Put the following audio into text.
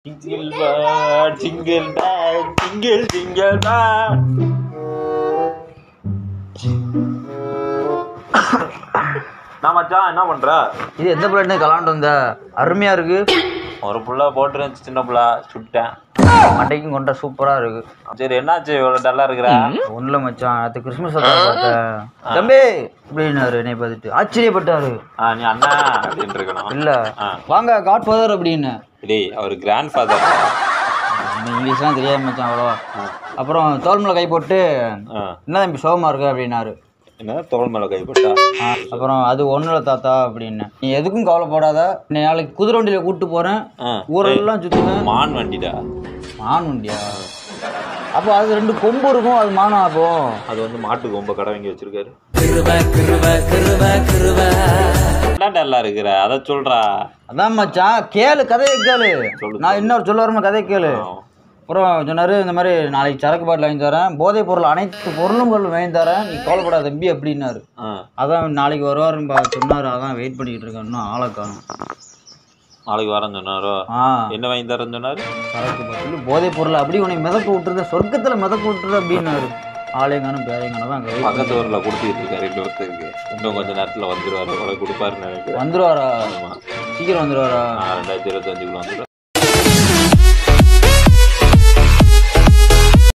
Jingle bell, jingle bell, jingle jingle bell. நான் மச்சான் என்ன பண்ற இது எந்த பிள்ளைன்னு கலாண்டு வந்த அருமையா இருக்கு ஒரு புள்ள போட்டுருந்துச்சு சின்ன புள்ள சுட்டேன் மண்டைக்கும் கொண்ட சூப்பரா இருக்கு சரி என்னாச்சு இவ்வளவு டல்லா இருக்கிற ஒண்ணுல மச்சான் அது கிறிஸ்மஸ் பார்த்தேன் தம்பி அப்படின்னாரு என்னை பார்த்துட்டு ஆச்சரியப்பட்டாரு ஆ, நீ அண்ணா அப்படின்னு இருக்கணும் இல்ல ஆ. வாங்க காட் ஃபாதர் அப்படின்னு டேய் அவர் கிராண்ட் ஃபாதர் எனக்கு இங்கிலீஷ்லாம் தெரியாது மச்சான் அவ்வளோவா அப்புறம் தோல் மேல கை போட்டு என்ன தம்பி சோகமா இருக்கு அப்படின்னாரு என்ன தோல் மேல கைப்பட்டா ஆ, அப்புறம் அது ஒண்ணுல தாத்தா அப்படின்னு நீ எதுக்கும் கவலைப்படாத நீ நாளைக்கு குதிரை வண்டியில கூட்டு போறேன் ஆ. ஊரெல்லாம் சுத்துவேன் மான் வண்டிடா மான் வண்டியா அப்போ அது ரெண்டு கொம்பு இருக்கும் அது மானம் அப்போ அது வந்து மாட்டுக்கு ரொம்ப கடை வாங்கி வச்சிருக்காரு என்ன டல்லா இருக்கிற அத சொல்றா அதான் மச்சான் கேளு கதையை கேளு சொல்லு, நான் இன்னொரு சொல்ல வரணும் கதையை கேளு ஆ. அப்புறம் சொன்னாரு இந்த மாதிரி நாளைக்கு சரக்கு பாட்டில் வாங்கி தரேன் போதைப் பொருள் அனைத்து பொருளும் பொருள் வாங்கி தரேன் நீ கவலைப்படாத தம்பி அப்படின்னாரு ஆ. அதான் நாளைக்கு வருவாருன்னு பா சொன்னாரு அதான் வெயிட் பண்ணிக்கிட்டு இருக்கேன் இன்னும் ஆளை காணும் நாளைக்கு வரேன்னு சொன்னாரோ ஆ என்ன வாங்கி தரேன்னு சொன்னாரு சரக்கு பாட்டில் போதைப் பொருள் அப்படி உன்னை மிதக்க விட்டுருத சொர்க்கத்துல மிதக்க விட்டுரு அப்படின்னாரு ஆலயங்கானும் பேரைங்கானும் தான் அங்கே பக்கத்து ஊர்ல கொடுத்துட்டு இருக்காரு இன்னொருத்தருக்கு இன்னும் கொஞ்ச நேரத்துல வந்துருவாரு உனக்கு கொடுப்பாருன்னு நினைக்கிறேன் வந்துருவாரா ஆமா சீக்கிரம் வந்துருவாரா நான் ரெண்டாயிரத்தி இருபத்தஞ்சுக்குள்ள வந்துருவேன்